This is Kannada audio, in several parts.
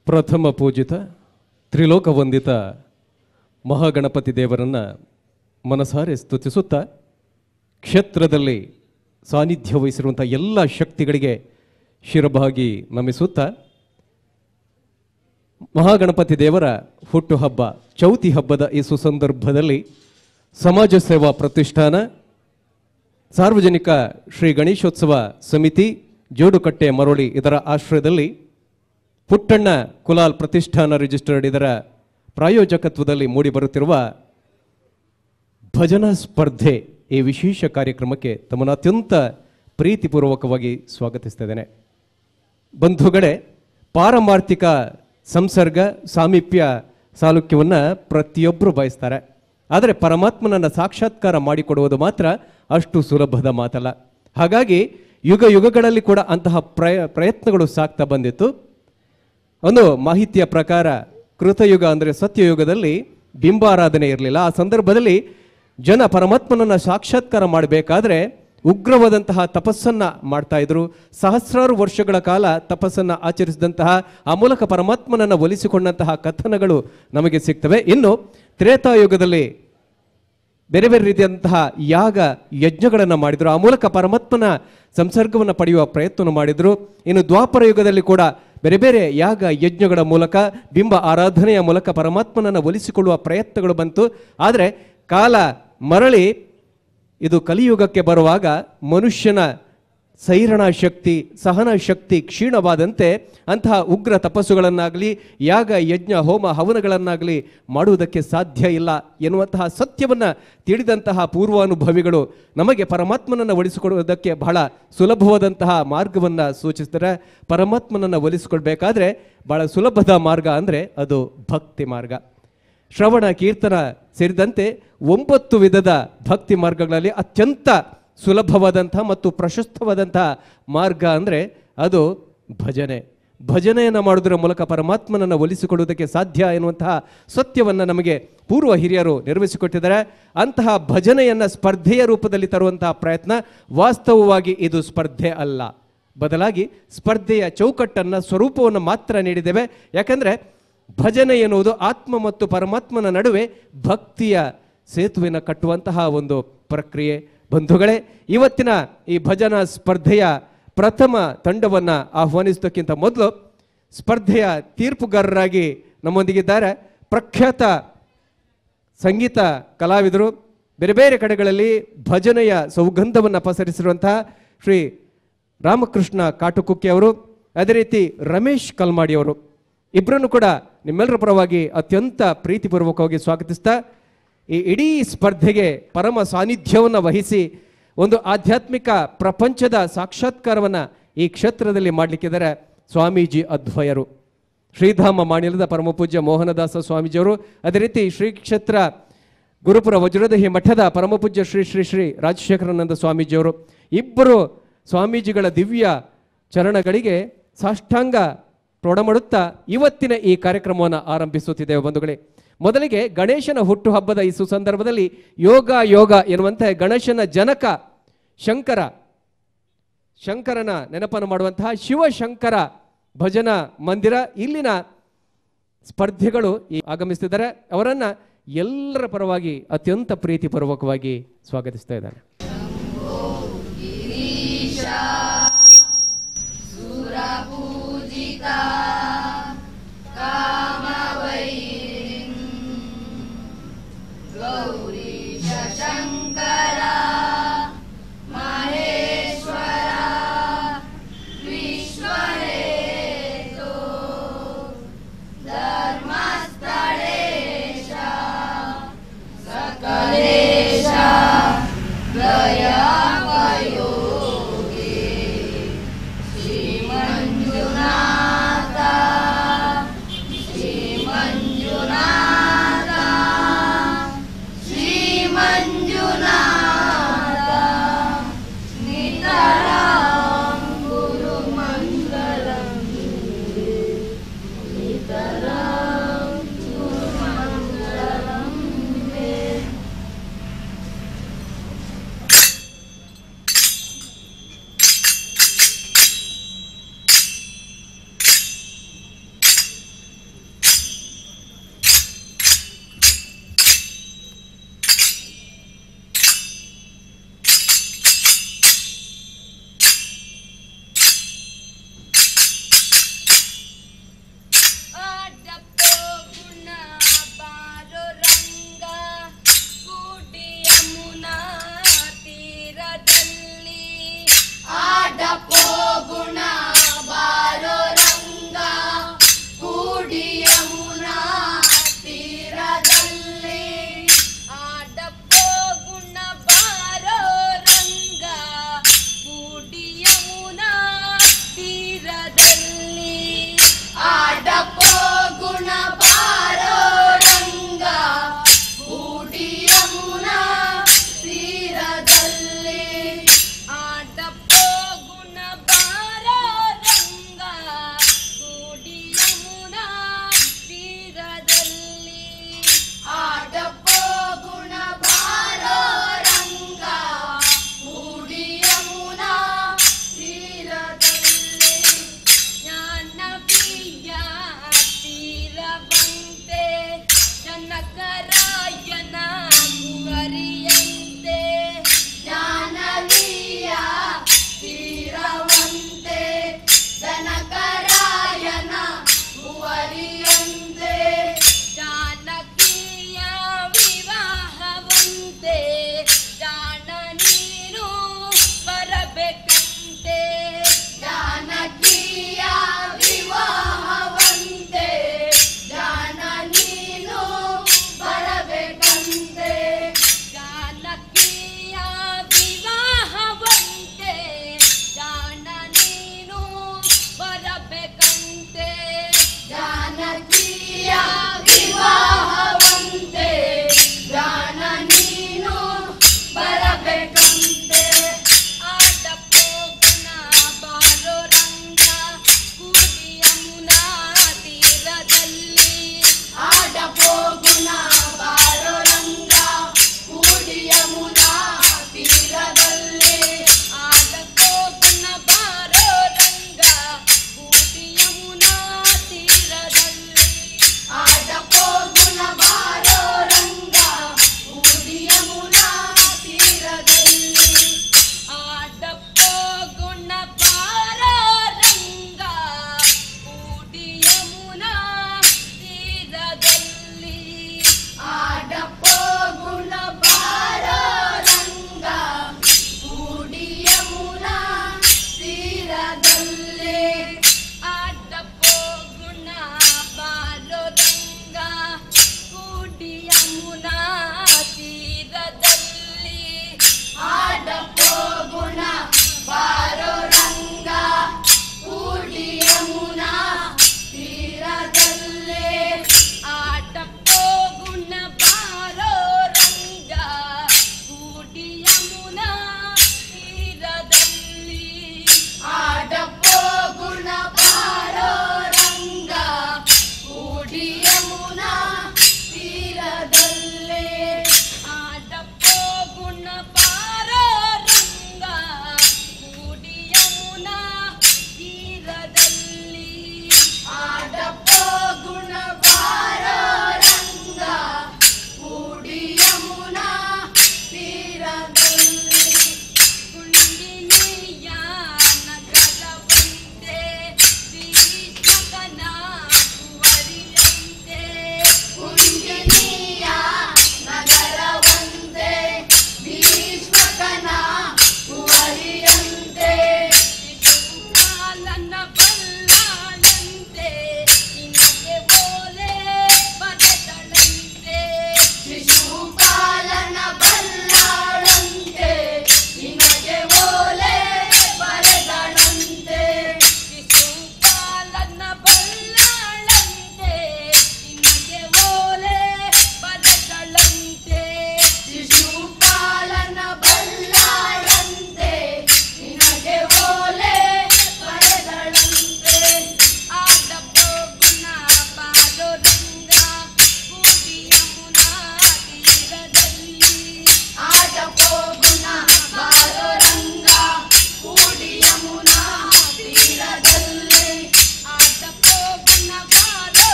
ಪ್ರಥಮ ಪೂಜಿತ ತ್ರಿಲೋಕ ವಂದಿತ ಮಹಾಗಣಪತಿ ದೇವರನ್ನ ಮನಸಾರೆ ಸ್ತುತಿಸುತ್ತಾ ಕ್ಷೇತ್ರದಲ್ಲಿ ಸಾನ್ನಿಧ್ಯ ವಹಿಸಿರುವಂಥ ಎಲ್ಲ ಶಕ್ತಿಗಳಿಗೆ ಶಿರಭಾಗಿ ನಮಿಸುತ್ತಾ ಮಹಾಗಣಪತಿ ದೇವರ ಹುಟ್ಟುಹಬ್ಬ ಚೌತಿ ಹಬ್ಬದ ಈ ಸುಸಂದರ್ಭದಲ್ಲಿ ಸಮಾಜ ಸೇವಾ ಪ್ರತಿಷ್ಠಾನ ಸಾರ್ವಜನಿಕ ಶ್ರೀ ಗಣೇಶೋತ್ಸವ ಸಮಿತಿ ಜೋಡುಕಟ್ಟೆ ಮರಳಿ ಇದರ ಆಶ್ರಯದಲ್ಲಿ ಪುಟ್ಟಣ್ಣ ಕುಲಾಲ್ ಪ್ರತಿಷ್ಠಾನ ರಿಜಿಸ್ಟರ್ಡ್ ಇದರ ಪ್ರಾಯೋಜಕತ್ವದಲ್ಲಿ ಮೂಡಿಬರುತ್ತಿರುವ ಭಜನಾ ಸ್ಪರ್ಧೆ ಈ ವಿಶೇಷ ಕಾರ್ಯಕ್ರಮಕ್ಕೆ ತಮ್ಮನ್ನು ಅತ್ಯಂತ ಪ್ರೀತಿಪೂರ್ವಕವಾಗಿ ಸ್ವಾಗತಿಸ್ತಾ ಇದ್ದೇನೆ ಬಂಧುಗಳೇ ಪಾರಮಾರ್ಥಿಕ ಸಂಸರ್ಗ ಸಾಮೀಪ್ಯ ಸಾಲುಕ್ಯವನ್ನು ಪ್ರತಿಯೊಬ್ಬರು ಬಯಸ್ತಾರೆ ಆದರೆ ಪರಮಾತ್ಮನನ್ನು ಸಾಕ್ಷಾತ್ಕಾರ ಮಾಡಿಕೊಡುವುದು ಮಾತ್ರ ಅಷ್ಟು ಸುಲಭದ ಮಾತಲ್ಲ ಹಾಗಾಗಿ ಯುಗ ಯುಗಗಳಲ್ಲಿ ಕೂಡ ಅಂತಹ ಪ್ರಯ ಪ್ರಯತ್ನಗಳು ಸಾಗ್ತಾ ಬಂದಿತ್ತು ಒಂದು ಮಾಹಿತಿಯ ಪ್ರಕಾರ ಕೃತಯುಗ ಅಂದರೆ ಸತ್ಯಯುಗದಲ್ಲಿ ಬಿಂಬಾರಾಧನೆ ಇರಲಿಲ್ಲ ಆ ಸಂದರ್ಭದಲ್ಲಿ ಜನ ಪರಮಾತ್ಮನನ್ನು ಸಾಕ್ಷಾತ್ಕಾರ ಮಾಡಬೇಕಾದ್ರೆ ಉಗ್ರವಾದಂತಹ ತಪಸ್ಸನ್ನ ಮಾಡ್ತಾ ಇದ್ರು ಸಹಸ್ರಾರು ವರ್ಷಗಳ ಕಾಲ ತಪಸ್ಸನ್ನ ಆಚರಿಸಿದಂತಹ ಆ ಮೂಲಕ ಪರಮಾತ್ಮನನ್ನು ಒಲಿಸಿಕೊಂಡಂತಹ ಕಥನಗಳು ನಮಗೆ ಸಿಗ್ತವೆ ಇನ್ನು ತ್ರೇತಾಯುಗದಲ್ಲಿ ಬೇರೆ ಬೇರೆ ರೀತಿಯಂತಹ ಯಾಗ ಯಜ್ಞಗಳನ್ನು ಮಾಡಿದರು ಆ ಮೂಲಕ ಪರಮಾತ್ಮನ ಸಂಸರ್ಗವನ್ನು ಪಡೆಯುವ ಪ್ರಯತ್ನ ಮಾಡಿದರು ಇನ್ನು ದ್ವಾಪರ ಯುಗದಲ್ಲಿ ಕೂಡ ಬೇರೆ ಬೇರೆ ಯಾಗ ಯಜ್ಞಗಳ ಮೂಲಕ ಬಿಂಬ ಆರಾಧನೆಯ ಮೂಲಕ ಪರಮಾತ್ಮನನ್ನು ಒಲಿಸಿಕೊಳ್ಳುವ ಪ್ರಯತ್ನಗಳು ಬಂತು ಆದರೆ ಕಾಲ ಮರಳಿ ಇದು ಕಲಿಯುಗಕ್ಕೆ ಬರುವಾಗ ಮನುಷ್ಯನ ಸೈರಣ ಶಕ್ತಿ ಸಹನ ಶಕ್ತಿ ಕ್ಷೀಣವಾದಂತೆ ಅಂತಹ ಉಗ್ರ ತಪಸ್ಸುಗಳನ್ನಾಗಲಿ ಯಾಗ ಯಜ್ಞ ಹೋಮ ಹವನಗಳನ್ನಾಗಲಿ ಮಾಡುವುದಕ್ಕೆ ಸಾಧ್ಯ ಇಲ್ಲ ಎನ್ನುವಂತಹ ಸತ್ಯವನ್ನು ತಿಳಿದಂತಹ ಪೂರ್ವಾನುಭವಿಗಳು ನಮಗೆ ಪರಮಾತ್ಮನನ್ನು ಒಲಿಸಿಕೊಡುವುದಕ್ಕೆ ಬಹಳ ಸುಲಭವಾದಂತಹ ಮಾರ್ಗವನ್ನು ಸೂಚಿಸ್ತಾರೆ ಪರಮಾತ್ಮನನ್ನು ಒಲಿಸಿಕೊಳ್ಬೇಕಾದ್ರೆ ಬಹಳ ಸುಲಭದ ಮಾರ್ಗ ಅಂದರೆ ಅದು ಭಕ್ತಿ ಮಾರ್ಗ ಶ್ರವಣ ಕೀರ್ತನ ಸೇರಿದಂತೆ ಒಂಬತ್ತು ವಿಧದ ಭಕ್ತಿ ಮಾರ್ಗಗಳಲ್ಲಿ ಅತ್ಯಂತ ಸುಲಭವಾದಂತಹ ಮತ್ತು ಪ್ರಶಸ್ತವಾದಂತಹ ಮಾರ್ಗ ಅಂದರೆ ಅದು ಭಜನೆ ಭಜನೆಯನ್ನು ಮಾಡೋದರ ಮೂಲಕ ಪರಮಾತ್ಮನನ್ನು ಒಲಿಸಿಕೊಳ್ಳುವುದಕ್ಕೆ ಸಾಧ್ಯ ಎನ್ನುವಂತಹ ಸತ್ಯವನ್ನು ನಮಗೆ ಪೂರ್ವ ಹಿರಿಯರು ನಿರ್ವಹಿಸಿಕೊಟ್ಟಿದ್ದಾರೆ ಅಂತಹ ಭಜನೆಯನ್ನು ಸ್ಪರ್ಧೆಯ ರೂಪದಲ್ಲಿ ತರುವಂತಹ ಪ್ರಯತ್ನ ವಾಸ್ತವವಾಗಿ ಇದು ಸ್ಪರ್ಧೆ ಅಲ್ಲ ಬದಲಾಗಿ ಸ್ಪರ್ಧೆಯ ಚೌಕಟ್ಟನ್ನು ಸ್ವರೂಪವನ್ನು ಮಾತ್ರ ನೀಡಿದ್ದೇವೆ ಯಾಕಂದರೆ ಭಜನೆ ಎನ್ನುವುದು ಆತ್ಮ ಮತ್ತು ಪರಮಾತ್ಮನ ನಡುವೆ ಭಕ್ತಿಯ ಸೇತುವೆನ ಕಟ್ಟುವಂತಹ ಒಂದು ಪ್ರಕ್ರಿಯೆ ಬಂಧುಗಳೇ ಇವತ್ತಿನ ಈ ಭಜನಾ ಸ್ಪರ್ಧೆಯ ಪ್ರಥಮ ತಂಡವನ್ನು ಆಹ್ವಾನಿಸುವುದಕ್ಕಿಂತ ಮೊದಲು ಸ್ಪರ್ಧೆಯ ತೀರ್ಪುಗಾರರಾಗಿ ನಮ್ಮೊಂದಿಗಿದ್ದಾರೆ ಪ್ರಖ್ಯಾತ ಸಂಗೀತ ಕಲಾವಿದರು ಬೇರೆ ಬೇರೆ ಕಡೆಗಳಲ್ಲಿ ಭಜನೆಯ ಸೌಗಂಧವನ್ನು ಪಸರಿಸಿರುವಂತಹ ಶ್ರೀ ರಾಮಕೃಷ್ಣ ಕಾಟುಕುಕ್ಕಿ ಅವರು ಅದೇ ರೀತಿ ರಮೇಶ್ ಕಲ್ಮಾಡಿ ಅವರು ಇಬ್ಬರನ್ನು ಕೂಡ ನಿಮ್ಮೆಲ್ಲರ ಪರವಾಗಿ ಅತ್ಯಂತ ಪ್ರೀತಿಪೂರ್ವಕವಾಗಿ ಸ್ವಾಗತಿಸ್ತಾ ಈ ಇಡೀ ಸ್ಪರ್ಧೆಗೆ ಪರಮ ಸಾನ್ನಿಧ್ಯವನ್ನು ವಹಿಸಿ ಒಂದು ಆಧ್ಯಾತ್ಮಿಕ ಪ್ರಪಂಚದ ಸಾಕ್ಷಾತ್ಕಾರವನ್ನು ಈ ಕ್ಷೇತ್ರದಲ್ಲಿ ಮಾಡಲಿಕ್ಕಿದ್ದಾರೆ ಸ್ವಾಮೀಜಿ ಅದ್ವಯರು ಶ್ರೀಧಾಮ ಮಾಣಿಲದ ಪರಮಪೂಜ್ಯ ಮೋಹನದಾಸ ಸ್ವಾಮೀಜಿಯವರು ಅದೇ ರೀತಿ ಶ್ರೀ ಕ್ಷೇತ್ರ ಗುರುಪುರ ವಜ್ರದಹಿ ಮಠದ ಪರಮಪೂಜ್ಯ ಶ್ರೀ ಶ್ರೀ ಶ್ರೀ ರಾಜಶೇಖರಾನಂದ ಸ್ವಾಮೀಜಿಯವರು ಇಬ್ಬರು ಸ್ವಾಮೀಜಿಗಳ ದಿವ್ಯ ಚರಣಗಳಿಗೆ ಸಾಷ್ಟಾಂಗ ಪ್ರೌಢಮಾಡುತ್ತಾ ಇವತ್ತಿನ ಈ ಕಾರ್ಯಕ್ರಮವನ್ನು ಆರಂಭಿಸುತ್ತಿದ್ದೇವೆ ಬಂಧುಗಳೇ ಮೊದಲಿಗೆ ಗಣೇಶನ ಹುಟ್ಟುಹಬ್ಬದ ಈ ಸುಸಂದರ್ಭದಲ್ಲಿ ಯೋಗ ಯೋಗ ಎನ್ನುವಂತೆ ಗಣೇಶನ ಜನಕ ಶಂಕರ ಶಂಕರನ ನೆನಪನ್ನು ಮಾಡುವಂತಹ ಶಿವಶಂಕರ ಭಜನಾ ಮಂದಿರ ಇಲ್ಲಿನ ಸ್ಪರ್ಧಿಗಳು ಈ ಆಗಮಿಸ್ತಿದ್ದಾರೆ ಅವರನ್ನ ಎಲ್ಲರ ಪರವಾಗಿ ಅತ್ಯಂತ ಪ್ರೀತಿಪೂರ್ವಕವಾಗಿ ಸ್ವಾಗತಿಸ್ತಾ ಇದ್ದಾರೆ ಶ್ರೀ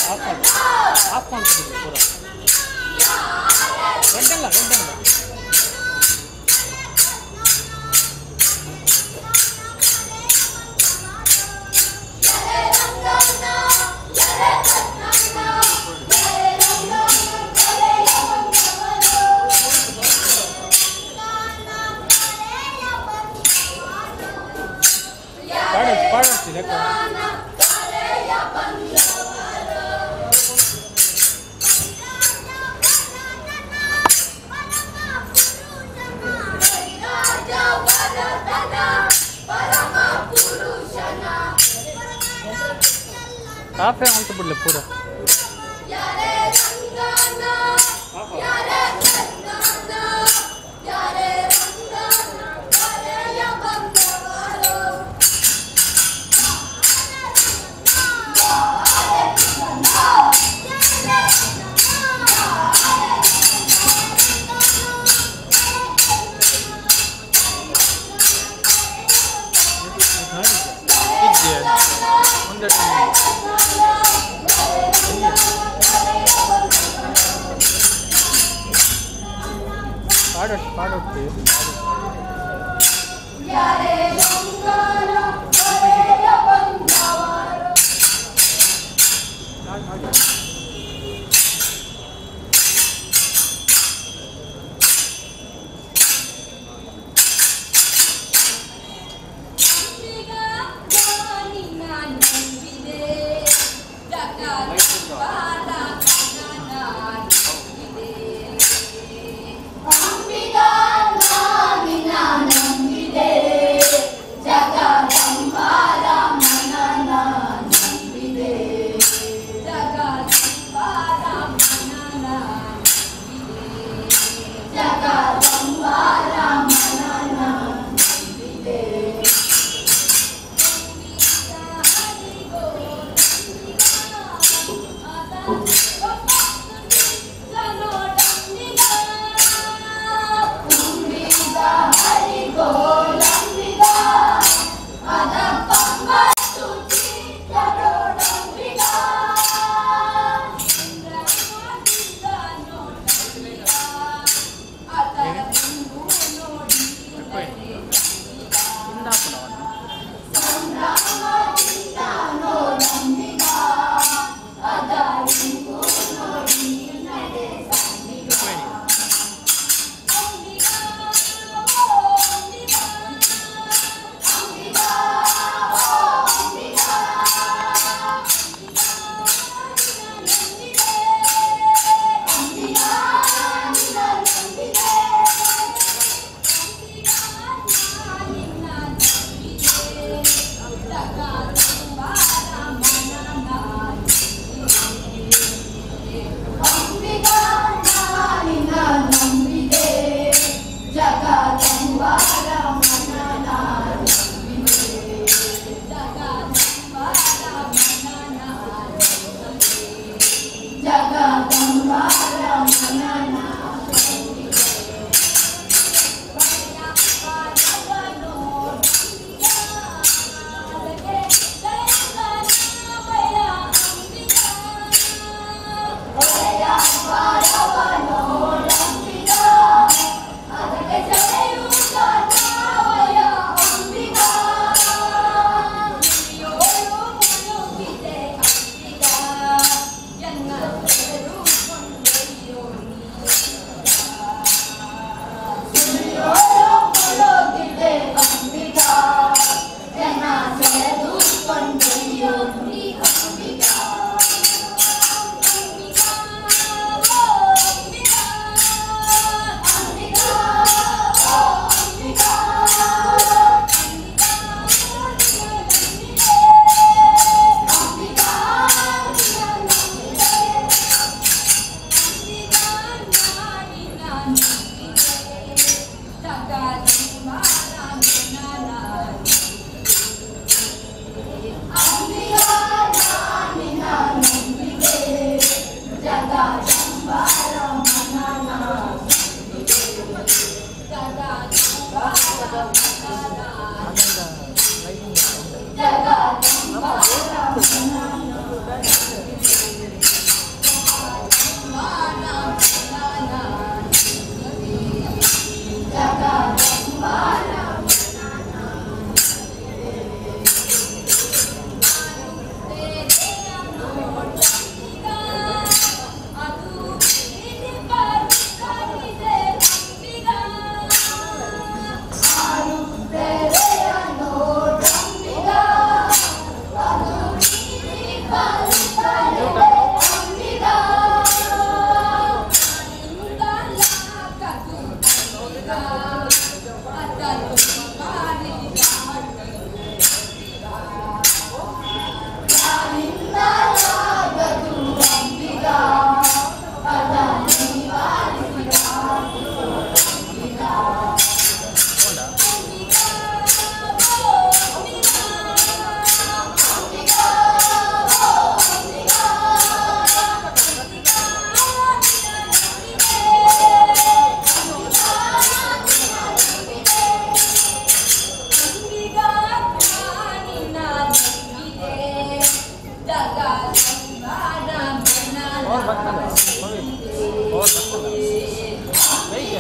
ಆಫ್ ಮಾಡಿ ಆಫ್ ಮಾಡ್ತಿದ್ದೀವಿ ಪೂರ ರೆಡ್ಡಲ್ಲ ರೆಡ್ಡಲ್ಲ ಪಾಡ ಪಾಡೋಡ್ತಿ ಲೆಕ್ಕ ಕಾಫೆ ಅಂತ ಬಿಡ್ಲಿ ಪೂರ ಇದೆಯಾ ಒಂದೇ ಟೈಮ್ ಪಾಡೋಟ್ ಪಾಡೋಟ್ಟಿ ಅವ್ರು ಬರ್ತಾನೆ ಅವ್ರು ಬರ್ತಾನೆ ಹೇಗೆ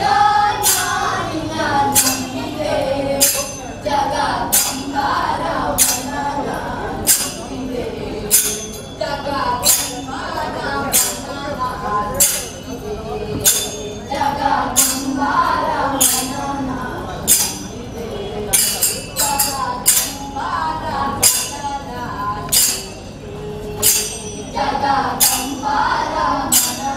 ಜಗ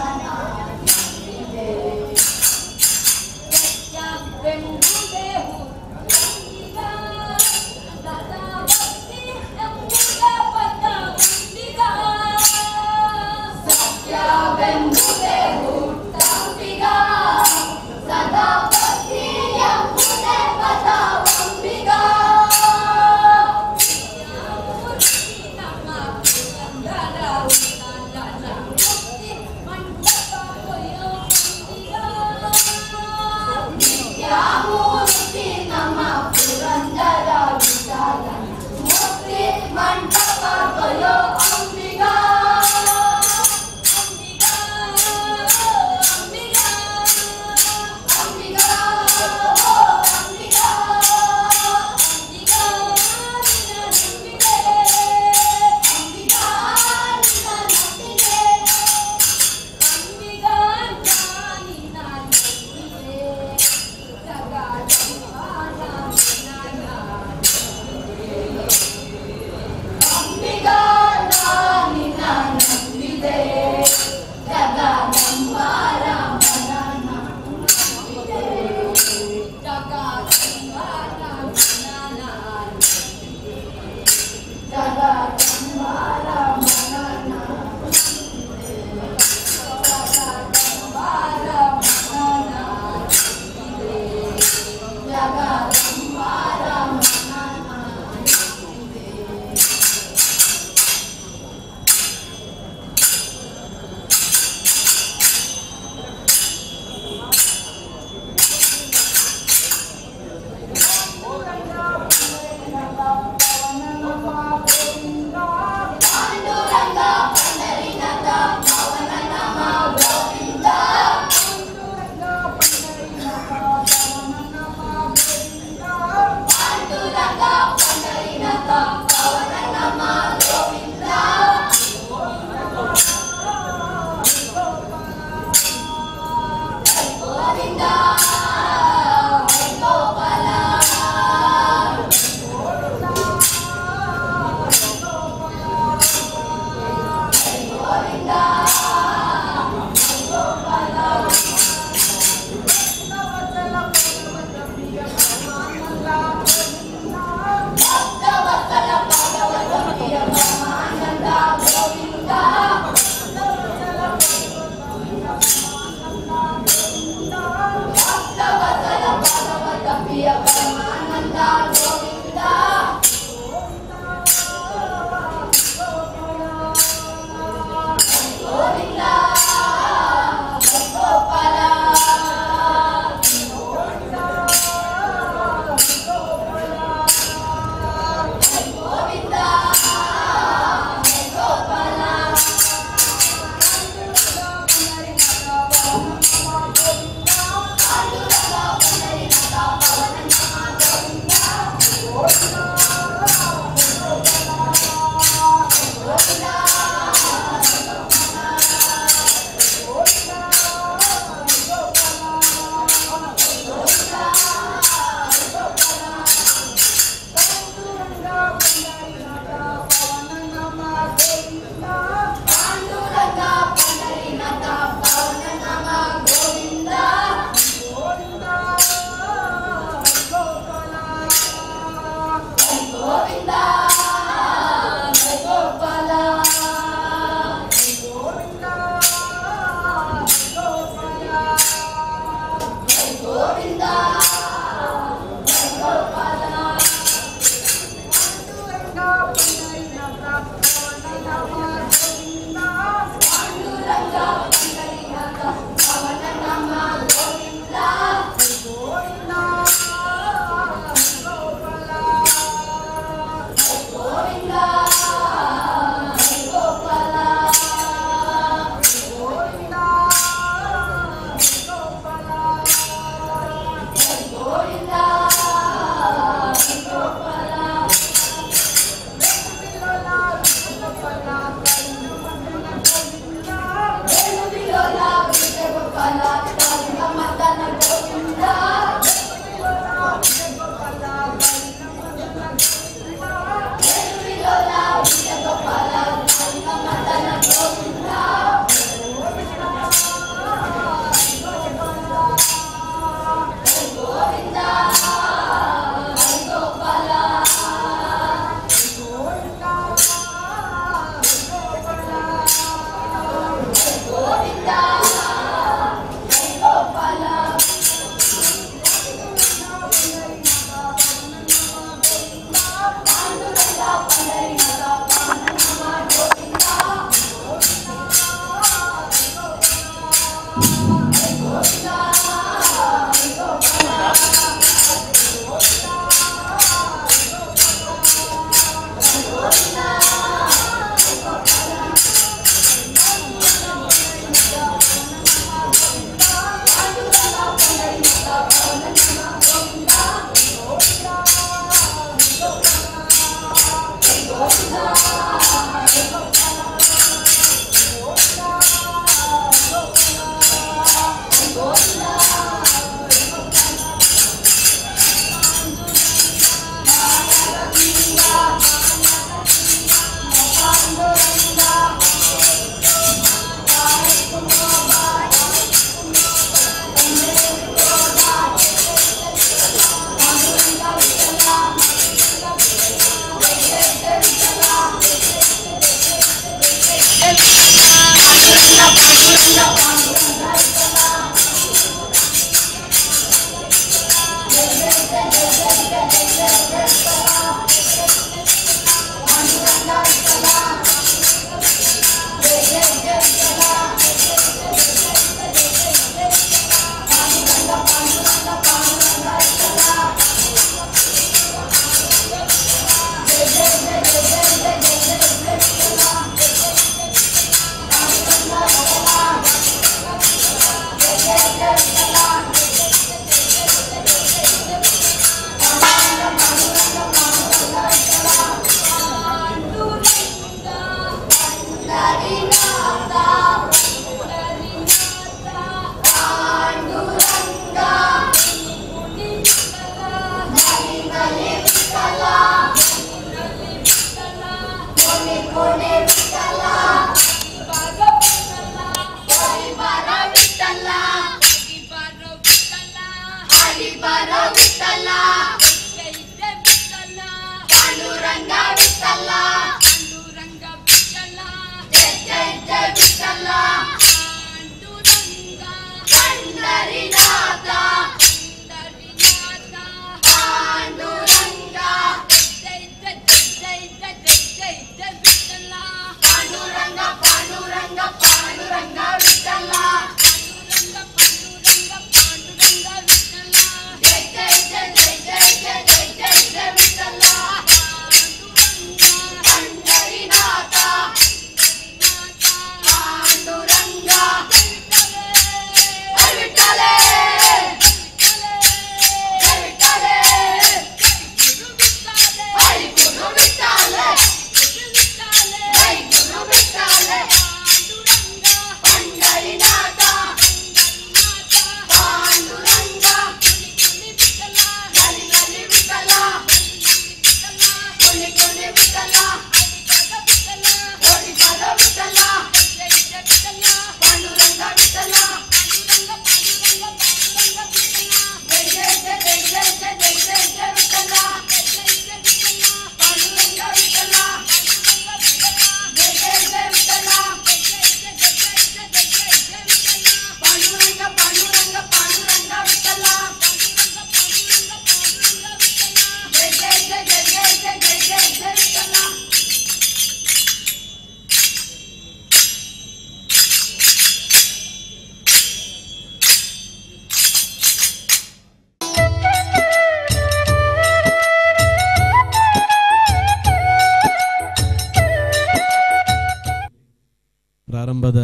ಪ್ರಾರಂಭದ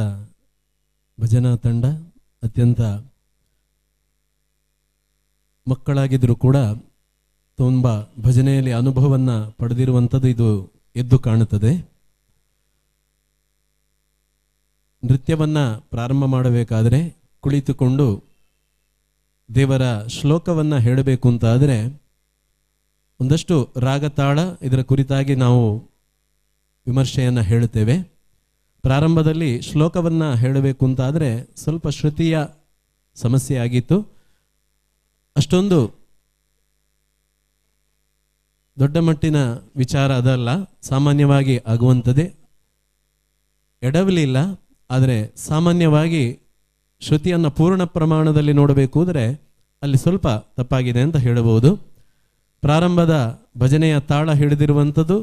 ಭಜನಾ ತಂಡ ಅತ್ಯಂತ ಮಕ್ಕಳಾಗಿದ್ದರೂ ಕೂಡ ತುಂಬ ಭಜನೆಯಲ್ಲಿ ಅನುಭವವನ್ನು ಪಡೆದಿರುವಂಥದ್ದು ಇದು ಎದ್ದು ಕಾಣುತ್ತದೆ ನೃತ್ಯವನ್ನ ಪ್ರಾರಂಭ ಮಾಡಬೇಕಾದರೆ ಕುಳಿತುಕೊಂಡು ದೇವರ ಶ್ಲೋಕವನ್ನ ಹೇಳಬೇಕು ಅಂತಾದರೆ ಒಂದಷ್ಟು ರಾಗತಾಳ ಇದರ ಕುರಿತಾಗಿ ನಾವು ವಿಮರ್ಶೆಯನ್ನು ಹೇಳುತ್ತೇವೆ ಪ್ರಾರಂಭದಲ್ಲಿ ಶ್ಲೋಕವನ್ನ ಹೇಳಬೇಕು ಅಂತಾದರೆ ಸ್ವಲ್ಪ ಶ್ರುತಿಯ ಸಮಸ್ಯೆ ಆಗಿತ್ತು ಅಷ್ಟೊಂದು ದೊಡ್ಡ ಮಟ್ಟಿನ ವಿಚಾರ ಅದಲ್ಲ ಸಾಮಾನ್ಯವಾಗಿ ಆಗುವಂಥದ್ದೇ ಎಡವಲಿಲ್ಲ ಆದರೆ ಸಾಮಾನ್ಯವಾಗಿ ಶ್ರುತಿಯನ್ನು ಪೂರ್ಣ ಪ್ರಮಾಣದಲ್ಲಿ ನೋಡಬೇಕು ಅಂದರೆ ಅಲ್ಲಿ ಸ್ವಲ್ಪ ತಪ್ಪಾಗಿದೆ ಅಂತ ಹೇಳಬಹುದು ಪ್ರಾರಂಭದ ಭಜನೆಯ ತಾಳ ಹಿಡಿದಿರುವಂಥದ್ದು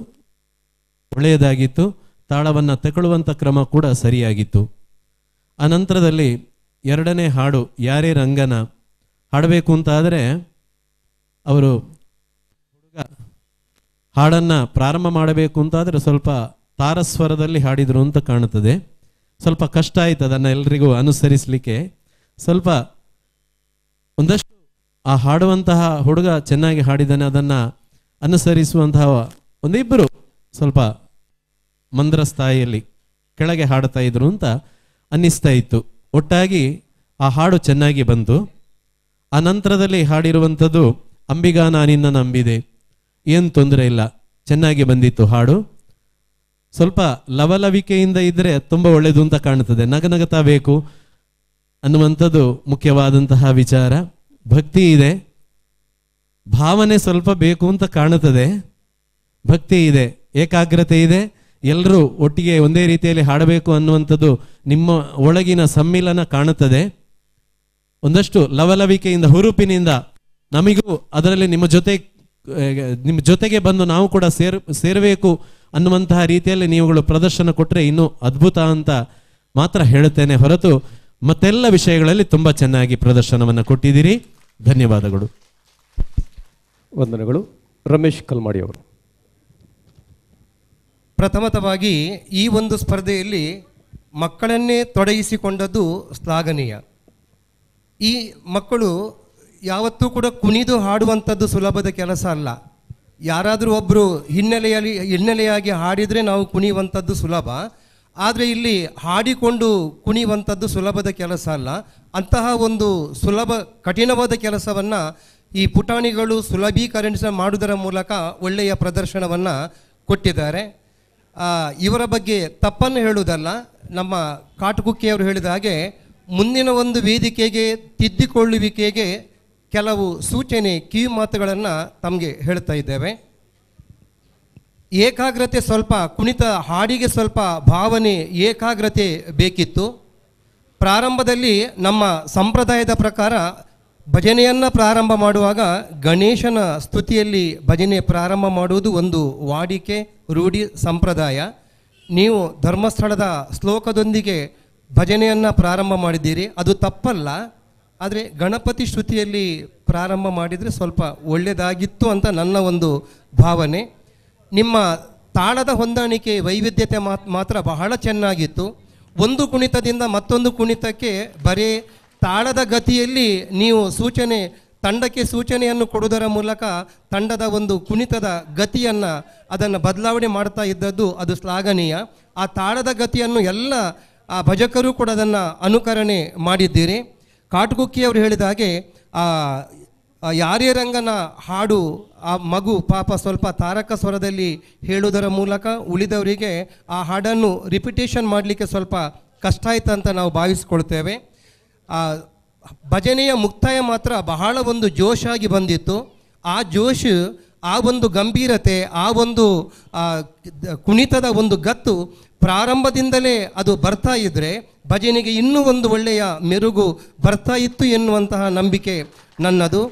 ಒಳ್ಳೆಯದಾಗಿತ್ತು ತಾಳವನ್ನು ತಗೊಳ್ಳುವಂಥ ಕ್ರಮ ಕೂಡ ಸರಿಯಾಗಿತ್ತು ಆ ನಂತರದಲ್ಲಿ ಎರಡನೇ ಹಾಡು ಯಾರೇ ರಂಗನ ಹಾಡಬೇಕು ಅಂತಾದರೆ ಅವರು ಹುಡುಗ ಹಾಡನ್ನು ಪ್ರಾರಂಭ ಮಾಡಬೇಕು ಅಂತಾದರೆ ಸ್ವಲ್ಪ ತಾರಸ್ವರದಲ್ಲಿ ಹಾಡಿದರು ಅಂತ ಕಾಣುತ್ತದೆ ಸ್ವಲ್ಪ ಕಷ್ಟ ಆಯ್ತು ಅದನ್ನು ಎಲ್ರಿಗೂ ಅನುಸರಿಸಲಿಕ್ಕೆ ಸ್ವಲ್ಪ ಒಂದಷ್ಟು ಆ ಹಾಡುವಂತಹ ಹುಡುಗ ಚೆನ್ನಾಗಿ ಹಾಡಿದ್ದಾನೆ ಅದನ್ನು ಅನುಸರಿಸುವಂತಹ ಒಂದಿಬ್ಬರು ಸ್ವಲ್ಪ ಮಂದ್ರ ಸ್ಥಾಯಿಯಲ್ಲಿ ಕೆಳಗೆ ಹಾಡ್ತಾ ಇದ್ರು ಅಂತ ಅನ್ನಿಸ್ತಾ ಇತ್ತು ಒಟ್ಟಾಗಿ ಆ ಹಾಡು ಚೆನ್ನಾಗಿ ಬಂತು ಆ ನಂತರದಲ್ಲಿ ಹಾಡಿರುವಂಥದ್ದು ಅಂಬಿಗಾ ನಾನಿನ್ನ ನಂಬಿದೆ ಏನು ತೊಂದರೆ ಇಲ್ಲ ಚೆನ್ನಾಗಿ ಬಂದಿತ್ತು ಹಾಡು ಸ್ವಲ್ಪ ಲವಲವಿಕೆಯಿಂದ ಇದ್ರೆ ತುಂಬ ಒಳ್ಳೆಯದು ಅಂತ ಕಾಣುತ್ತದೆ ನಗನಗತಾ ಬೇಕು ಅನ್ನುವಂಥದ್ದು ಮುಖ್ಯವಾದಂತಹ ವಿಚಾರ ಭಕ್ತಿ ಇದೆ ಭಾವನೆ ಸ್ವಲ್ಪ ಬೇಕು ಅಂತ ಕಾಣುತ್ತದೆ ಭಕ್ತಿ ಇದೆ ಏಕಾಗ್ರತೆ ಇದೆ ಎಲ್ಲರೂ ಒಟ್ಟಿಗೆ ಒಂದೇ ರೀತಿಯಲ್ಲಿ ಹಾಡಬೇಕು ಅನ್ನುವಂಥದ್ದು ನಿಮ್ಮ ಒಳಗಿನ ಸಮ್ಮಿಲನ ಕಾಣುತ್ತದೆ ಒಂದಷ್ಟು ಲವಲವಿಕೆಯಿಂದ ಹುರುಪಿನಿಂದ ನಮಿಗೂ ಅದರಲ್ಲಿ ನಿಮ್ಮ ಜೊತೆ ಆ, ನಿಮ್ಮ ಜೊತೆಗೆ ಬಂದು ನಾವು ಕೂಡ ಸೇರ್ ಸೇರಬೇಕು ಅನ್ನುವಂತಹ ರೀತಿಯಲ್ಲಿ ನೀವುಗಳು ಪ್ರದರ್ಶನ ಕೊಟ್ಟರೆ ಇನ್ನೂ ಅದ್ಭುತ ಅಂತ ಮಾತ್ರ ಹೇಳುತ್ತೇನೆ ಹೊರತು ಮತ್ತೆಲ್ಲ ವಿಷಯಗಳಲ್ಲಿ ತುಂಬ ಚೆನ್ನಾಗಿ ಪ್ರದರ್ಶನವನ್ನು ಕೊಟ್ಟಿದ್ದೀರಿ ಧನ್ಯವಾದಗಳು ವಂದನೆಗಳು ರಮೇಶ್ ಕಲ್ಮಾಡಿ ಅವರು ಪ್ರಥಮತವಾಗಿ ಈ ಒಂದು ಸ್ಪರ್ಧೆಯಲ್ಲಿ ಮಕ್ಕಳನ್ನೇ ತೊಡಗಿಸಿಕೊಂಡದ್ದು ಶ್ಲಾಘನೀಯ ಈ ಮಕ್ಕಳು ಯಾವತ್ತೂ ಕೂಡ ಕುಣಿದು ಹಾಡುವಂಥದ್ದು ಸುಲಭದ ಕೆಲಸ ಅಲ್ಲ ಯಾರಾದರೂ ಒಬ್ಬರು ಹಿನ್ನೆಲೆಯಲ್ಲಿ ಹಿನ್ನೆಲೆಯಾಗಿ ಹಾಡಿದರೆ ನಾವು ಕುಣಿಯುವಂಥದ್ದು ಸುಲಭ ಆದರೆ ಇಲ್ಲಿ ಹಾಡಿಕೊಂಡು ಕುಣಿಯುವಂಥದ್ದು ಸುಲಭದ ಕೆಲಸ ಅಲ್ಲ ಅಂತಹ ಒಂದು ಸುಲಭ ಕಠಿಣವಾದ ಕೆಲಸವನ್ನು ಈ ಪುಟಾಣಿಗಳು ಸುಲಭೀಕರಣಿಸ ಮಾಡುವುದರ ಮೂಲಕ ಒಳ್ಳೆಯ ಪ್ರದರ್ಶನವನ್ನು ಕೊಟ್ಟಿದ್ದಾರೆ ಆ, ಇವರ ಬಗ್ಗೆ ತಪ್ಪನ್ನು ಹೇಳುವುದಲ್ಲ ನಮ್ಮ ಕಾಟುಕುಕ್ಕಿಯವರು ಹೇಳಿದ ಹಾಗೆ ಮುಂದಿನ ಒಂದು ವೇದಿಕೆಗೆ ತಿದ್ದಿಕೊಳ್ಳುವಿಕೆಗೆ ಕೆಲವು ಸೂಚನೆ ಕಿವಿ ಮಾತುಗಳನ್ನು ತಮಗೆ ಹೇಳ್ತಾ ಇದ್ದೇವೆ ಏಕಾಗ್ರತೆ ಸ್ವಲ್ಪ ಕುಣಿತ ಹಾಡಿಗೆ ಸ್ವಲ್ಪ ಭಾವನೆ ಏಕಾಗ್ರತೆ ಬೇಕಿತ್ತು ಪ್ರಾರಂಭದಲ್ಲಿ ನಮ್ಮ ಸಂಪ್ರದಾಯದ ಪ್ರಕಾರ ಭಜನೆಯನ್ನು ಪ್ರಾರಂಭ ಮಾಡುವಾಗ ಗಣೇಶನ ಸ್ತುತಿಯಲ್ಲಿ ಭಜನೆ ಪ್ರಾರಂಭ ಮಾಡುವುದು ಒಂದು ವಾಡಿಕೆ ರೂಢಿ ಸಂಪ್ರದಾಯ ನೀವು ಧರ್ಮಸ್ಥಳದ ಶ್ಲೋಕದೊಂದಿಗೆ ಭಜನೆಯನ್ನು ಪ್ರಾರಂಭ ಮಾಡಿದ್ದೀರಿ ಅದು ತಪ್ಪಲ್ಲ ಆದರೆ ಗಣಪತಿ ಶ್ರುತಿಯಲ್ಲಿ ಪ್ರಾರಂಭ ಮಾಡಿದರೆ ಸ್ವಲ್ಪ ಒಳ್ಳೆಯದಾಗಿತ್ತು ಅಂತ ನನ್ನ ಒಂದು ಭಾವನೆ ನಿಮ್ಮ ತಾಳದ ಹೊಂದಾಣಿಕೆ ವೈವಿಧ್ಯತೆ ಮಾತ್ ಮಾತ್ರ ಬಹಳ ಚೆನ್ನಾಗಿತ್ತು ಒಂದು ಕುಣಿತದಿಂದ ಮತ್ತೊಂದು ಕುಣಿತಕ್ಕೆ ಬರೀ ತಾಳದ ಗತಿಯಲ್ಲಿ ನೀವು ಸೂಚನೆ ತಂಡಕ್ಕೆ ಸೂಚನೆಯನ್ನು ಕೊಡುವುದರ ಮೂಲಕ ತಂಡದ ಒಂದು ಕುಣಿತದ ಗತಿಯನ್ನು ಅದನ್ನು ಬದಲಾವಣೆ ಮಾಡ್ತಾ ಇದ್ದದ್ದು ಅದು ಶ್ಲಾಘನೀಯ ಆ ತಾಳದ ಗತಿಯನ್ನು ಎಲ್ಲ ಆ ಭಜಕರು ಕೂಡ ಅದನ್ನು ಅನುಕರಣೆ ಮಾಡಿದ್ದೀರಿ ಕಾಟುಕುಕ್ಕಿಯವರು ಹೇಳಿದ ಹಾಗೆ ಆ ಆ ಯಾರೇ ರಂಗನ ಹಾಡು ಆ ಮಗು ಪಾಪ ಸ್ವಲ್ಪ ತಾರಕ ಸ್ವರದಲ್ಲಿ ಹೇಳುವುದರ ಮೂಲಕ ಉಳಿದವರಿಗೆ ಆ ಹಾಡನ್ನು ರಿಪಿಟೇಷನ್ ಮಾಡಲಿಕ್ಕೆ ಸ್ವಲ್ಪ ಕಷ್ಟ ಆಯ್ತು ಅಂತ ನಾವು ಭಾವಿಸ್ಕೊಳ್ತೇವೆ ಆ ಭಜನೆಯ ಮುಕ್ತಾಯ ಮಾತ್ರ ಬಹಳ ಒಂದು ಜೋಶಾಗಿ ಬಂದಿತ್ತು ಆ ಜೋಶ್ ಆ ಒಂದು ಗಂಭೀರತೆ ಆ ಒಂದು ಆ, ದ- ಕುಣಿತದ ಒಂದು ಗತ್ತು ಪ್ರಾರಂಭದಿಂದಲೇ ಅದು ಬರ್ತಾ ಇದ್ದರೆ ಭಜನೆಗೆ ಇನ್ನೂ ಒಂದು ಒಳ್ಳೆಯ ಮೆರುಗು ಬರ್ತಾ ಇತ್ತು ಎನ್ನುವಂತಹ ನಂಬಿಕೆ ನನ್ನದು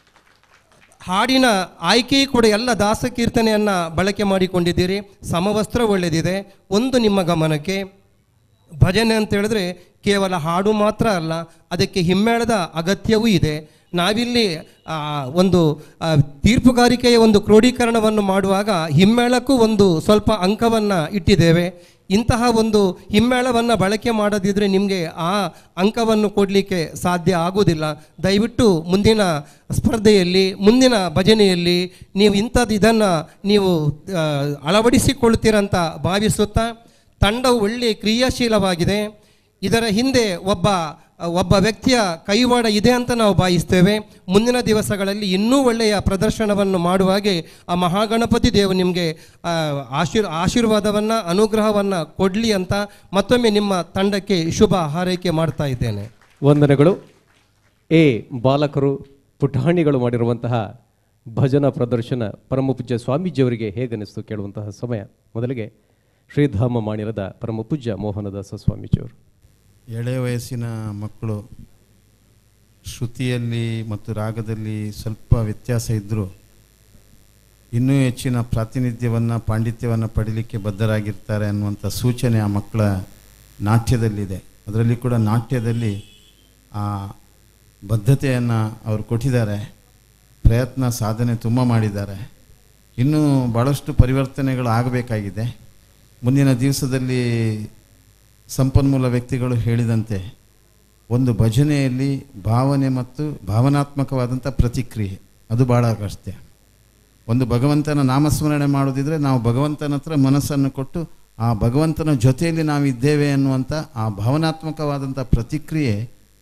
ಹಾಡಿನ ಆಯ್ಕೆಯೂ ಕೂಡ ಎಲ್ಲ ದಾಸ ಕೀರ್ತನೆಯನ್ನು ಬಳಕೆ ಮಾಡಿಕೊಂಡಿದ್ದೀರಿ ಸಮವಸ್ತ್ರ ಒಳ್ಳೆಯದಿದೆ ಒಂದು ನಿಮ್ಮ ಗಮನಕ್ಕೆ ಭಜನೆ ಅಂತ ಹೇಳಿದ್ರೆ ಕೇವಲ ಹಾಡು ಮಾತ್ರ ಅಲ್ಲ ಅದಕ್ಕೆ ಹಿಮ್ಮೇಳದ ಅಗತ್ಯವೂ ಇದೆ ನಾವಿಲ್ಲಿ ಆ, ಒಂದು ಆ, ತೀರ್ಪುಗಾರಿಕೆಯ ಒಂದು ಕ್ರೋಢೀಕರಣವನ್ನು ಮಾಡುವಾಗ ಹಿಮ್ಮೇಳಕ್ಕೂ ಒಂದು ಸ್ವಲ್ಪ ಅಂಕವನ್ನು ಇಟ್ಟಿದ್ದೇವೆ ಇಂತಹ ಒಂದು ಹಿಮ್ಮೇಳವನ್ನು ಬಳಕೆ ಮಾಡದಿದ್ದರೆ ನಿಮಗೆ ಆ ಅಂಕವನ್ನು ಕೊಡಲಿಕ್ಕೆ ಸಾಧ್ಯ ಆಗುವುದಿಲ್ಲ ದಯವಿಟ್ಟು ಮುಂದಿನ ಸ್ಪರ್ಧೆಯಲ್ಲಿ ಮುಂದಿನ ಭಜನೆಯಲ್ಲಿ ನೀವು ಇಂಥದ್ದು ಇದನ್ನು ನೀವು ಆ, ಅಳವಡಿಸಿಕೊಳ್ತೀರಂತ ಭಾವಿಸುತ್ತಾ ತಂಡವು ಒಳ್ಳೆ ಕ್ರಿಯಾಶೀಲವಾಗಿದೆ ಇದರ ಹಿಂದೆ ಒಬ್ಬ ಒಬ್ಬ ವ್ಯಕ್ತಿಯ ಕೈವಾಡ ಇದೆ ಅಂತ ನಾವು ಭಾವಿಸ್ತೇವೆ ಮುಂದಿನ ದಿವಸಗಳಲ್ಲಿ ಇನ್ನೂ ಒಳ್ಳೆಯ ಪ್ರದರ್ಶನವನ್ನು ಮಾಡುವ ಹಾಗೆ ಆ ಮಹಾಗಣಪತಿ ದೇವರು ನಿಮಗೆ ಆಶೀರ್ ಆಶೀರ್ವಾದವನ್ನು ಅನುಗ್ರಹವನ್ನು ಕೊಡಲಿ ಅಂತ ಮತ್ತೊಮ್ಮೆ ನಿಮ್ಮ ತಂಡಕ್ಕೆ ಶುಭ ಹಾರೈಕೆ ಮಾಡ್ತಾ ಇದ್ದೇನೆ ವಂದನೆಗಳು ಎ ಬಾಲಕರು ಪುಟಾಣಿಗಳು ಮಾಡಿರುವಂತಹ ಭಜನಾ ಪ್ರದರ್ಶನ ಪರಮಪೂಜ್ಯ ಸ್ವಾಮೀಜಿಯವರಿಗೆ ಹೇಗನಿಸ್ತು ಕೇಳುವಂತಹ ಸಮಯ ಮೊದಲಿಗೆ ಶ್ರೀಧಾಮ ಮಾಣಿರದ ಪರಮಪೂಜ್ಯ ಮೋಹನದಾಸ ಸ್ವಾಮೀಜಿಯವರು ಎಳೆಯ ವಯಸ್ಸಿನ ಮಕ್ಕಳು ಶ್ರುತಿಯಲ್ಲಿ ಮತ್ತು ರಾಗದಲ್ಲಿ ಸ್ವಲ್ಪ ವ್ಯತ್ಯಾಸ ಇದ್ದರೂ ಇನ್ನೂ ಹೆಚ್ಚಿನ ಪ್ರಾತಿನಿಧ್ಯವನ್ನು ಪಾಂಡಿತ್ಯವನ್ನು ಪಡೀಲಿಕ್ಕೆ ಬದ್ಧರಾಗಿರ್ತಾರೆ ಅನ್ನುವಂಥ ಸೂಚನೆ ಆ ಮಕ್ಕಳ ನಾಟ್ಯದಲ್ಲಿದೆ ಅದರಲ್ಲಿ ಕೂಡ ನಾಟ್ಯದಲ್ಲಿ ಆ ಬದ್ಧತೆಯನ್ನು ಅವರು ಕೊಟ್ಟಿದ್ದಾರೆ ಪ್ರಯತ್ನ ಸಾಧನೆ ತುಂಬ ಮಾಡಿದ್ದಾರೆ ಇನ್ನೂ ಭಾಳಷ್ಟು ಪರಿವರ್ತನೆಗಳು ಆಗಬೇಕಾಗಿದೆ ಮುಂದಿನ ದಿವಸದಲ್ಲಿ ಸಂಪನ್ಮೂಲ ವ್ಯಕ್ತಿಗಳು ಹೇಳಿದಂತೆ ಒಂದು ಭಜನೆಯಲ್ಲಿ ಭಾವನೆ ಮತ್ತು ಭಾವನಾತ್ಮಕವಾದಂಥ ಪ್ರತಿಕ್ರಿಯೆ ಅದು ಭಾಳ ಅಗತ್ಯ ಒಂದು ಭಗವಂತನ ನಾಮಸ್ಮರಣೆ ಮಾಡೋದಿದ್ರೆ ನಾವು ಭಗವಂತನ ಹತ್ರ ಮನಸ್ಸನ್ನು ಕೊಟ್ಟು ಆ ಭಗವಂತನ ಜೊತೆಯಲ್ಲಿ ನಾವು ಇದ್ದೇವೆ ಅನ್ನುವಂಥ ಆ ಭಾವನಾತ್ಮಕವಾದಂಥ ಪ್ರತಿಕ್ರಿಯೆ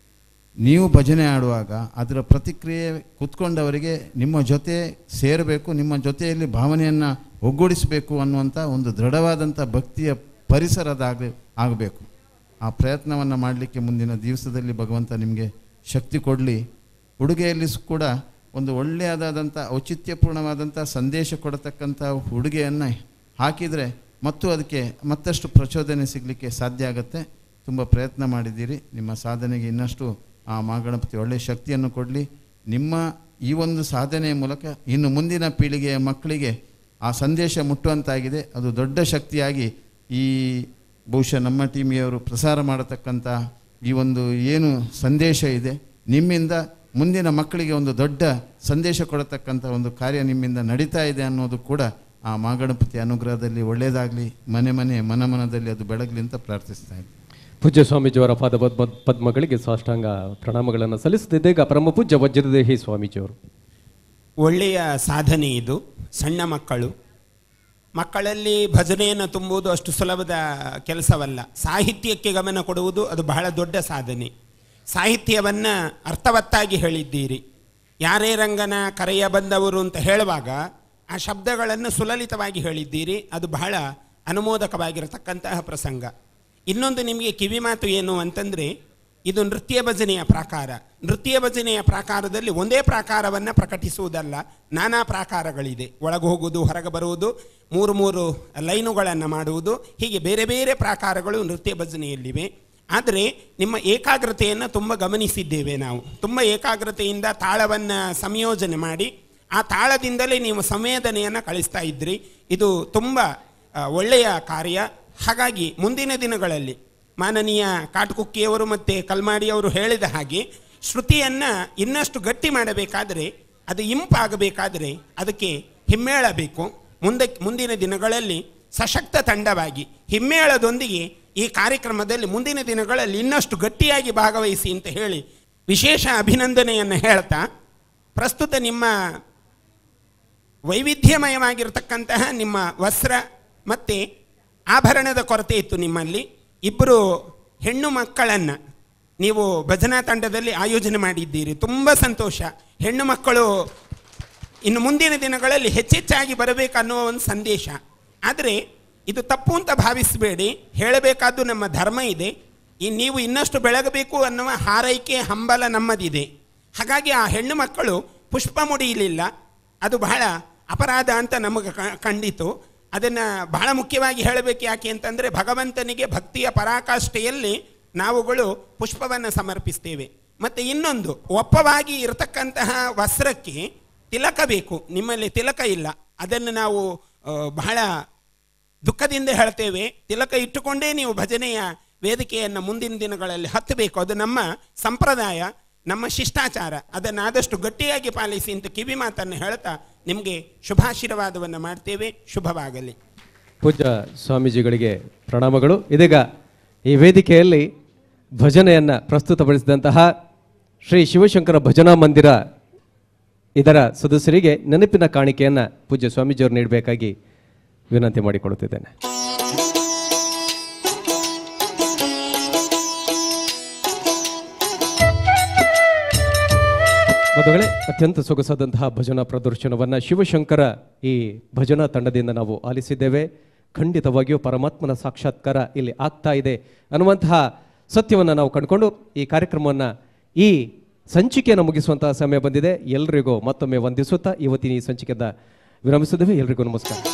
ನೀವು ಭಜನೆ ಆಡುವಾಗ ಅದರ ಪ್ರತಿಕ್ರಿಯೆ ಕೂತ್ಕೊಂಡವರಿಗೆ ನಿಮ್ಮ ಜೊತೆ ಸೇರಬೇಕು ನಿಮ್ಮ ಜೊತೆಯಲ್ಲಿ ಭಾವನೆಯನ್ನು ಒಗ್ಗೂಡಿಸಬೇಕು ಅನ್ನುವಂಥ ಒಂದು ದೃಢವಾದಂಥ ಭಕ್ತಿಯ ಪರಿಸರದಾಗ ಆಗಬೇಕು ಆ ಪ್ರಯತ್ನವನ್ನು ಮಾಡಲಿಕ್ಕೆ ಮುಂದಿನ ದಿವಸದಲ್ಲಿ ಭಗವಂತ ನಿಮಗೆ ಶಕ್ತಿ ಕೊಡಲಿ ಉಡುಗೆಯಲ್ಲಿ ಸ್ ಕೂಡ ಒಂದು ಒಳ್ಳೆಯದಾದಂಥ ಔಚಿತ್ಯಪೂರ್ಣವಾದಂಥ ಸಂದೇಶ ಕೊಡತಕ್ಕಂಥ ಉಡುಗೆಯನ್ನು ಹಾಕಿದರೆ ಮತ್ತು ಅದಕ್ಕೆ ಮತ್ತಷ್ಟು ಪ್ರಚೋದನೆ ಸಿಗಲಿಕ್ಕೆ ಸಾಧ್ಯ ಆಗುತ್ತೆ ತುಂಬ ಪ್ರಯತ್ನ ಮಾಡಿದ್ದೀರಿ ನಿಮ್ಮ ಸಾಧನೆಗೆ ಇನ್ನಷ್ಟು ಆ ಮಹಾಗಣಪತಿ ಒಳ್ಳೆಯ ಶಕ್ತಿಯನ್ನು ಕೊಡಲಿ ನಿಮ್ಮ ಈ ಒಂದು ಸಾಧನೆಯ ಮೂಲಕ ಇನ್ನು ಮುಂದಿನ ಪೀಳಿಗೆಯ ಮಕ್ಕಳಿಗೆ ಆ ಸಂದೇಶ ಮುಟ್ಟುವಂತಾಗಿದೆ ಅದು ದೊಡ್ಡ ಶಕ್ತಿಯಾಗಿ ಈ ಬಹುಶಃ ನಮ್ಮ ಟೀಮಿಯವರು ಪ್ರಸಾರ ಮಾಡತಕ್ಕಂಥ ಈ ಒಂದು ಏನು ಸಂದೇಶ ಇದೆ ನಿಮ್ಮಿಂದ ಮುಂದಿನ ಮಕ್ಕಳಿಗೆ ಒಂದು ದೊಡ್ಡ ಸಂದೇಶ ಕೊಡತಕ್ಕಂಥ ಒಂದು ಕಾರ್ಯ ನಿಮ್ಮಿಂದ ನಡೀತಾ ಇದೆ ಅನ್ನೋದು ಕೂಡ ಆ ಮಹಾಗಣಪತಿ ಅನುಗ್ರಹದಲ್ಲಿ ಒಳ್ಳೆಯದಾಗಲಿ ಮನೆ ಮನೆ ಮನ ಮನದಲ್ಲಿ ಅದು ಬೆಳಗಲಿ ಅಂತ ಪ್ರಾರ್ಥಿಸ್ತಾ ಇದ್ದೀನಿ ಪೂಜ್ಯ ಸ್ವಾಮೀಜಿಯವರ ಪಾದ ಪದ್ಮ ಪದ್ಮಗಳಿಗೆ ಸಾಷ್ಟಾಂಗ ಪ್ರಣಾಮಗಳನ್ನು ಸಲ್ಲಿಸುತ್ತಿದ್ದೇಗ ಪರಮ ಪೂಜ್ಯ ವಜ್ರದೇಹಿ ಸ್ವಾಮೀಜಿಯವರು ಒಳ್ಳೆಯ ಸಾಧನೆ ಇದು ಸಣ್ಣ ಮಕ್ಕಳು ಮಕ್ಕಳಲ್ಲಿ ಭಜನೆಯನ್ನು ತುಂಬುವುದು ಅಷ್ಟು ಸುಲಭದ ಕೆಲಸವಲ್ಲ ಸಾಹಿತ್ಯಕ್ಕೆ ಗಮನ ಕೊಡುವುದು ಅದು ಬಹಳ ದೊಡ್ಡ ಸಾಧನೆ ಸಾಹಿತ್ಯವನ್ನು ಅರ್ಥವತ್ತಾಗಿ ಹೇಳಿದ್ದೀರಿ ಯಾರೇ ರಂಗನ ಕರೆಯ ಬಂದವರು ಅಂತ ಹೇಳುವಾಗ ಆ ಶಬ್ದಗಳನ್ನು ಸುಲಲಿತವಾಗಿ ಹೇಳಿದ್ದೀರಿ ಅದು ಬಹಳ ಅನುಮೋದಕವಾಗಿರತಕ್ಕಂತಹ ಪ್ರಸಂಗ ಇನ್ನೊಂದು ನಿಮಗೆ ಕಿವಿ ಮಾತು ಏನು ಅಂತಂದರೆ ಇದು ನೃತ್ಯ ಭಜನೆಯ ಪ್ರಾಕಾರ ನೃತ್ಯ ಭಜನೆಯ ಪ್ರಾಕಾರದಲ್ಲಿ ಒಂದೇ ಪ್ರಾಕಾರವನ್ನು ಪ್ರಕಟಿಸುವುದಲ್ಲ ನಾನಾ ಪ್ರಾಕಾರಗಳಿದೆ ಒಳಗೆ ಹೋಗುವುದು ಹೊರಗೆ ಬರುವುದು ಮೂರು ಮೂರು ಲೈನುಗಳನ್ನು ಮಾಡುವುದು ಹೀಗೆ ಬೇರೆ ಬೇರೆ ಪ್ರಾಕಾರಗಳು ನೃತ್ಯ ಭಜನೆಯಲ್ಲಿವೆ ಆದರೆ ನಿಮ್ಮ ಏಕಾಗ್ರತೆಯನ್ನು ತುಂಬ ಗಮನಿಸಿದ್ದೇವೆ ನಾವು ತುಂಬ ಏಕಾಗ್ರತೆಯಿಂದ ತಾಳವನ್ನು ಸಂಯೋಜನೆ ಮಾಡಿ ಆ ತಾಳದಿಂದಲೇ ನೀವು ಸಂವೇದನೆಯನ್ನು ಕಳಿಸ್ತಾ ಇದ್ರಿ ಇದು ತುಂಬ ಆ, ಒಳ್ಳೆಯ ಕಾರ್ಯ ಹಾಗಾಗಿ ಮುಂದಿನ ದಿನಗಳಲ್ಲಿ ಮಾನನೀಯ ಕಾಟುಕುಕ್ಕಿಯವರು ಮತ್ತು ಕಲ್ಮಾಡಿಯವರು ಹೇಳಿದ ಹಾಗೆ ಶ್ರುತಿಯನ್ನು ಇನ್ನಷ್ಟು ಗಟ್ಟಿ ಮಾಡಬೇಕಾದರೆ ಅದು ಇಂಪಾಗಬೇಕಾದರೆ ಅದಕ್ಕೆ ಹಿಮ್ಮೇಳ ಬೇಕು ಮುಂದೆ ಮುಂದಿನ ದಿನಗಳಲ್ಲಿ ಸಶಕ್ತ ತಂಡವಾಗಿ ಹಿಮ್ಮೇಳದೊಂದಿಗೆ ಈ ಕಾರ್ಯಕ್ರಮದಲ್ಲಿ ಮುಂದಿನ ದಿನಗಳಲ್ಲಿ ಇನ್ನಷ್ಟು ಗಟ್ಟಿಯಾಗಿ ಭಾಗವಹಿಸಿ ಅಂತ ಹೇಳಿ ವಿಶೇಷ ಅಭಿನಂದನೆಯನ್ನು ಹೇಳ್ತಾ ಪ್ರಸ್ತುತ ನಿಮ್ಮ ವೈವಿಧ್ಯಮಯವಾಗಿರತಕ್ಕಂತಹ ನಿಮ್ಮ ವಸ್ತ್ರ ಮತ್ತು ಆಭರಣದ ಕೊರತೆ ಇತ್ತು ನಿಮ್ಮಲ್ಲಿ ಇಬ್ಬರು ಹೆಣ್ಣು ಮಕ್ಕಳನ್ನು ನೀವು ಭಜನಾ ತಂಡದಲ್ಲಿ ಆಯೋಜನೆ ಮಾಡಿದ್ದೀರಿ ತುಂಬ ಸಂತೋಷ ಹೆಣ್ಣು ಮಕ್ಕಳು ಇನ್ನು ಮುಂದಿನ ದಿನಗಳಲ್ಲಿ ಹೆಚ್ಚೆಚ್ಚಾಗಿ ಬರಬೇಕನ್ನುವ ಒಂದು ಸಂದೇಶ ಆದರೆ ಇದು ತಪ್ಪು ಅಂತ ಭಾವಿಸಬೇಡಿ ಹೇಳಬೇಕಾದ್ದು ನಮ್ಮ ಧರ್ಮ ಇದೆ ಈ ನೀವು ಇನ್ನಷ್ಟು ಬೆಳಗಬೇಕು ಅನ್ನುವ ಹಾರೈಕೆ ಹಂಬಲ ನಮ್ಮದಿದೆ ಹಾಗಾಗಿ ಆ ಹೆಣ್ಣು ಮಕ್ಕಳು ಪುಷ್ಪ ಮುಡಿಯಲಿಲ್ಲ ಅದು ಬಹಳ ಅಪರಾಧ ಅಂತ ನಮಗೆ ಕ- ಕಂಡಿತು ಅದನ್ನು ಬಹಳ ಮುಖ್ಯವಾಗಿ ಹೇಳಬೇಕು ಯಾಕೆ ಅಂತಂದರೆ ಭಗವಂತನಿಗೆ ಭಕ್ತಿಯ ಪರಾಕಾಷ್ಠೆಯಲ್ಲಿ ನಾವುಗಳು ಪುಷ್ಪವನ್ನು ಸಮರ್ಪಿಸ್ತೇವೆ ಮತ್ತು ಇನ್ನೊಂದು ಒಪ್ಪವಾಗಿ ಇರತಕ್ಕಂತಹ ವಸ್ತ್ರಕ್ಕೆ ತಿಲಕ ಬೇಕು ನಿಮ್ಮಲ್ಲಿ ತಿಲಕ ಇಲ್ಲ ಅದನ್ನು ನಾವು ಆ, ಬಹಳ ದುಃಖದಿಂದ ಹೇಳ್ತೇವೆ ತಿಲಕ ಇಟ್ಟುಕೊಂಡೇ ನೀವು ಭಜನೆಯ ವೇದಿಕೆಯನ್ನು ಮುಂದಿನ ದಿನಗಳಲ್ಲಿ ಹತ್ತಬೇಕು ಅದು ನಮ್ಮ ಸಂಪ್ರದಾಯ ನಮ್ಮ ಶಿಷ್ಟಾಚಾರ ಅದನ್ನು ಆದಷ್ಟು ಗಟ್ಟಿಯಾಗಿ ಪಾಲಿಸಿ ಅಂತ ಕಿವಿ ಮಾತನ್ನು ಹೇಳ್ತಾ ನಿಮಗೆ ಶುಭಾಶೀರ್ವಾದವನ್ನು ಮಾಡ್ತೇವೆ ಶುಭವಾಗಲಿ ಪೂಜ್ಯ ಸ್ವಾಮೀಜಿಗಳಿಗೆ ಪ್ರಣಾಮಗಳು ಇದೀಗ ಈ ವೇದಿಕೆಯಲ್ಲಿ ಭಜನೆಯನ್ನು ಪ್ರಸ್ತುತಪಡಿಸಿದಂತಹ ಶ್ರೀ ಶಿವಶಂಕರ ಭಜನಾ ಮಂದಿರ ಇದರ ಸದಸ್ಯರಿಗೆ ನೆನಪಿನ ಕಾಣಿಕೆಯನ್ನು ಪೂಜ್ಯ ಸ್ವಾಮೀಜಿಯವರು ನೀಡಬೇಕಾಗಿ ವಿನಂತಿ ಮಾಡಿಕೊಳ್ಳುತ್ತಿದ್ದೇನೆ ಮದುವೆ ಅತ್ಯಂತ ಸೊಗಸಾದಂತಹ ಭಜನಾ ಪ್ರದರ್ಶನವನ್ನು ಶಿವಶಂಕರ ಈ ಭಜನಾ ತಂಡದಿಂದ ನಾವು ಆಲಿಸಿದ್ದೇವೆ ಖಂಡಿತವಾಗಿಯೂ ಪರಮಾತ್ಮನ ಸಾಕ್ಷಾತ್ಕಾರ ಇಲ್ಲಿ ಆಗ್ತಾ ಇದೆ ಅನ್ನುವಂತಹ ಸತ್ಯವನ್ನು ನಾವು ಕಂಡುಕೊಂಡು ಈ ಕಾರ್ಯಕ್ರಮವನ್ನು ಈ ಸಂಚಿಕೆಯನ್ನು ಮುಗಿಸುವಂತಹ ಸಮಯ ಬಂದಿದೆ ಎಲ್ರಿಗೂ ಮತ್ತೊಮ್ಮೆ ವಂದಿಸುತ್ತಾ ಇವತ್ತಿನ ಈ ಸಂಚಿಕೆಯಿಂದ ವಿರಮಿಸಿದ್ದೇವೆ ಎಲ್ರಿಗೂ ನಮಸ್ಕಾರ